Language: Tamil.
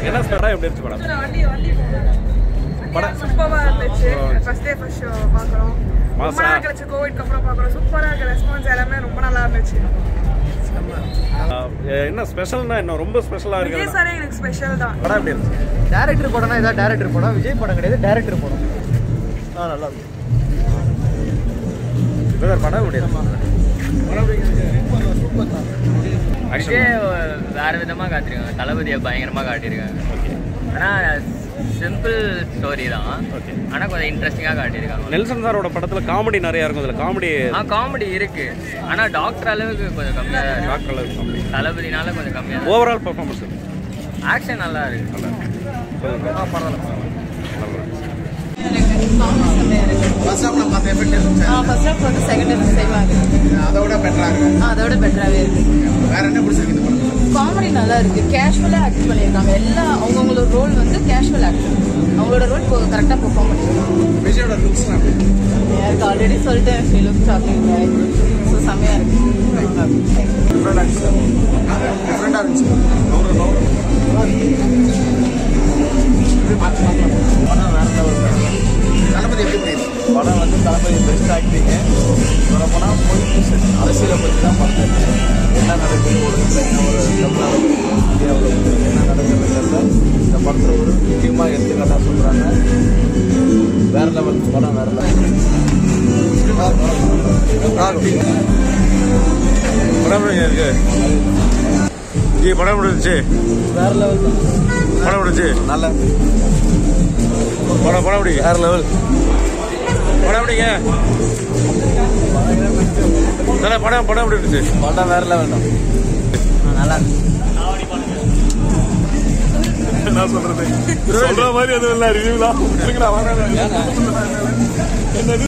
என்ன படம் எப்படி இருந்துச்சு படம் படம் சூப்பரா இருந்துச்சு ஃபர்ஸ்ட் டே ஃபர்ஸ்ட் ஷோ பார்க்குறோம் ரொம்ப மாசா? நாள் கழிச்சு கோவிட்க்கு அப்புறம் பார்க்குறோம் சூப்பரா இருக்கு ரெஸ்பான்ஸ் எல்லாமே ரொம்ப நல்லா இருந்துச்சு ஆஹ் என்ன ஸ்பெஷல்னா என்ன ரொம்ப ஸ்பெஷலா விஜய் இருக்கு சாரே எனக்கு ஸ்பெஷல் தான் படம் எப்படி இருந்துச்சு டேரக்டர் படம்னா இதான் டேரக்டர் படம் விஜய் படம் கிடையாது டேரக்டர் படம் ஆ நல்லா இருக்கும் பிரதர் படம் எப்படி இருந்துச்சு விஜய் வேற விதமா காட்டிருக்காங்க தளபதியை பயங்கரமா காட்டியிருக்காங்க ஆனா சிம்பிள் ஸ்டோரி தான் Okay. ஆனா கொஞ்சம் இன்ட்ரெஸ்டிங்கா காட்டியிருக்காங்க நெல்சன் சாரோட படத்துல காமெடி நிறைய இருக்கும் இதுல காமெடி ஆ காமெடி இருக்கு ஆனா டாக்டர் அளவுக்கு கொஞ்சம் கம்மியா தான் இருக்கு டாக்டர் காமெடி தளபதினால கொஞ்சம் கம்மியா தான் ஓவரால் பெர்ஃபார்மன்ஸ் ஆக்ஷன் நல்லா இருக்கு ஃபர்ஸ்ட் ஹாஃப்ல பார்த்த எஃபெக்ட் இருந்துச்சு ஃபர்ஸ்ட் ஹாஃப் வந்து செகண்ட் ஹாஃப் செய்வாங்க அதோட பெட்டராக அதோட பெட்டராகவே இருக்கு வேற என்ன பிடிச்சிருக்கு இந்த படத்துல காமெடி நல்லா இருக்கு கேஷுவலாக ஆக்ட் பண்ணியிருக்காங்க எல்லா அவங்கவுங்களோட ரோல் வந்து கேஷுவல் ஆக்ட் அவங்களோட ரோல் இப்போ கரெக்டாக பெர்ஃபார்ம் பண்ணியிருக்காங்க விஜயோட லுக்ஸ்லாம் எப்படி எனக்கு ஆல்ரெடி சொல்லிட்டேன் ஃபிலிம் ஷாப்பிங் ஸோ செம்மையாக இருக்கு டிஃப்ரெண்டாக இருந்துச்சு டிஃப்ரெண்டாக இருந்துச்சு தளபதி எப்படி பண்ணியிருக்கு படம் வந்து தளபதி பெஸ்ட் ஆக்டிங்கு சொல்ல போனால் பொலிட்டிக்ஸ் அரசியலை பற்றி தான் படம் என்ன நடக்குது ஒரு ஒரு தமிழ்நாடு இந்தியாவில் என்ன நடக்குதுங்கிறத இந்த படத்தில் ஒரு முக்கியமாக எடுத்துக்காட்டாக சொல்கிறாங்க வேற லெவல் படம் வேற லெவல் படம் எப்படி இருக்கு ஜி படம் எப்படி இருந்துச்சு வேற லெவல் தான் படம் எப்படி இருந்துச்சு நல்ல படம் படம் எப்படி வேற லெவல் படம் எப்படிங்க தல, படம் படம் எப்படி இருந்துச்சு படம் வேற லெவல் தான் நல்லா இருக்கு என்ன சொல்றது சொல்ற மாதிரி எதுவும் இல்லை ரிவ்யூலாம்